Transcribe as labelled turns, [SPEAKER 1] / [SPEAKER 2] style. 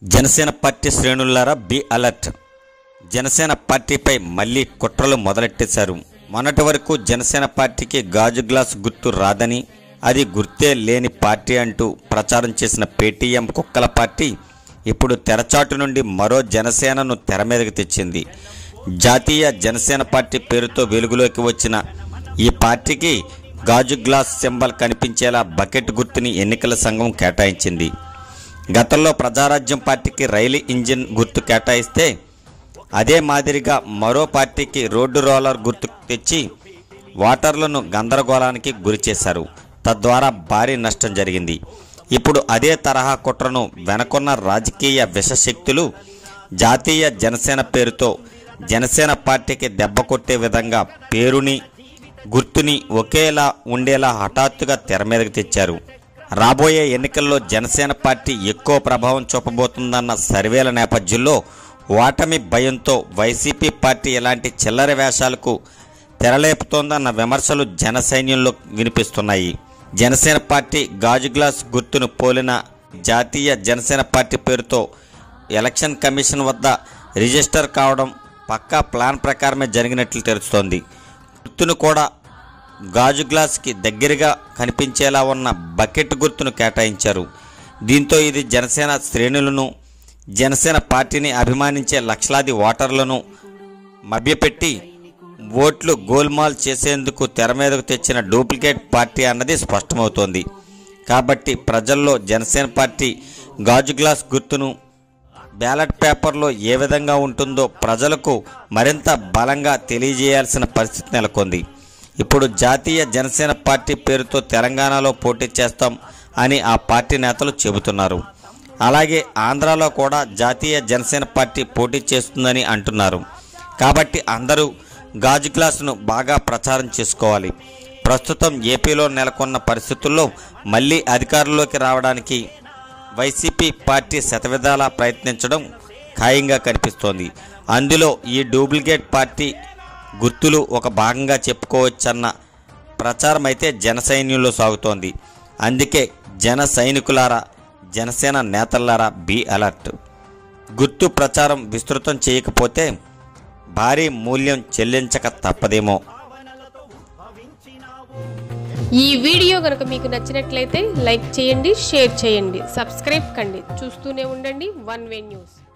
[SPEAKER 1] Janasena party శ్రేణులారా be alert Janasena పార్టీపై మళ్లీ కుట్రలు మొదలెట్టేశారు మొన్నటి వరకు జనసేన పార్టీకి గాజు గ్లాస్ గుర్తు రాదని అది గుర్తే లేని పార్టీ అంటూ ప్రచారం చేసిన పేటీఎం కుక్కల పార్టీ ఇప్పుడు తెరచాటు నుండి మరో జనసేనను తెర మీదకి తెచ్చింది జాతీయ జనసేన పార్టీ పేరుతో వెలుగులోకి వచ్చిన ఈ పార్టీకి గాజు గ్లాస్ సింబల్ కనిపించేలా బకెట్ గుర్తుని ఎన్నికల సంఘం కేటాయించింది గతంలో ప్రజారాజ్యం పార్టీకి రైలు ఇంజిన్ గుర్తు కేటాయిస్తే అదే మాదిరిగా మరో పార్టీకి రోడ్డు రోలర్ గుర్తు తెచ్చి ఓటర్లను గందరగోళానికి గురిచేశారు తద్వారా భారీ నష్టం జరిగింది ఇప్పుడు అదే తరహా కుట్రను వెనకొన్న రాజకీయ విషశక్తులు జాతీయ జనసేన పేరుతో జనసేన పార్టీకి దెబ్బ కొట్టే విధంగా పేరుని గుర్తుని ఒకేలా ఉండేలా హఠాత్తుగా తెర మీదకి తెచ్చారు రాబోయే ఎన్నికల్లో జనసేన పార్టీ ఎక్కువ ప్రభావం చూపబోతుందన్న సర్వేల నేపథ్యంలో ఓటమి భయంతో వైసీపీ పార్టీ ఇలాంటి చిల్లర వేషాలకు తెరలేపుతోందన్న విమర్శలు జన సైన్యంలో వినిపిస్తున్నాయి జనసేన పార్టీ గాజు గ్లాస్ గుర్తును పోలిన జాతీయ జనసేన పార్టీ పేరుతో ఎలక్షన్ కమిషన్ వద్ద రిజిస్టర్ కావడం పక్కా ప్లాన్ ప్రకారమే జరిగినట్లు తెలుస్తోంది గుర్తును కూడా గాజు గ్లాస్కి దగ్గరగా కనిపించేలా ఉన్న బకెట్ గుర్తును కేటాయించారు దీంతో ఇది జనసేన శ్రేణులను జనసేన పార్టీని అభిమానించే లక్షలాది ఓటర్లను మభ్యపెట్టి ఓట్లు గోల్మాల్ చేసేందుకు తెర మీదకు తెచ్చిన డూప్లికేట్ పార్టీ అన్నది స్పష్టమవుతోంది కాబట్టి ప్రజల్లో జనసేన పార్టీ గాజు గ్లాస్ గుర్తును బ్యాలెట్ పేపర్లో ఏ విధంగా ఉంటుందో ప్రజలకు మరింత బలంగా తెలియజేయాల్సిన పరిస్థితి నెలకొంది ఇప్పుడు జాతీయ జనసేన పార్టీ పేరుతో తెలంగాణలో పోటీ చేస్తాం అని ఆ పార్టీ నేతలు చెబుతున్నారు అలాగే ఆంధ్రాలో కూడా జాతీయ జనసేన పార్టీ పోటీ చేస్తుందని అంటున్నారు కాబట్టి అందరూ గాజు గ్లాసును బాగా ప్రచారం చేసుకోవాలి ప్రస్తుతం ఏపీలో నెలకొన్న పరిస్థితుల్లో మళ్ళీ అధికారంలోకి రావడానికి వైసీపీ పార్టీ శతవిధాలా ప్రయత్నించడం ఖాయంగా కనిపిస్తోంది అందులో ఈ డూప్లికేట్ పార్టీ గుర్తులు ఒక భాగంగా చెప్పుకోవచ్చన్న ప్రచారం అయితే జన సైన్యంలో సాగుతోంది అందుకే జన సైనికులారా జనసేన నేతలారా బీ అలర్ట్ గుర్తు ప్రచారం విస్తృతం చేయకపోతే భారీ మూల్యం చెల్లించక తప్పదేమో
[SPEAKER 2] ఈ వీడియో కనుక మీకు నచ్చినట్లయితే లైక్ చేయండి షేర్ చేయండి సబ్స్క్రైబ్ కండి చూస్తూనే ఉండండి వన్ వే న్యూస్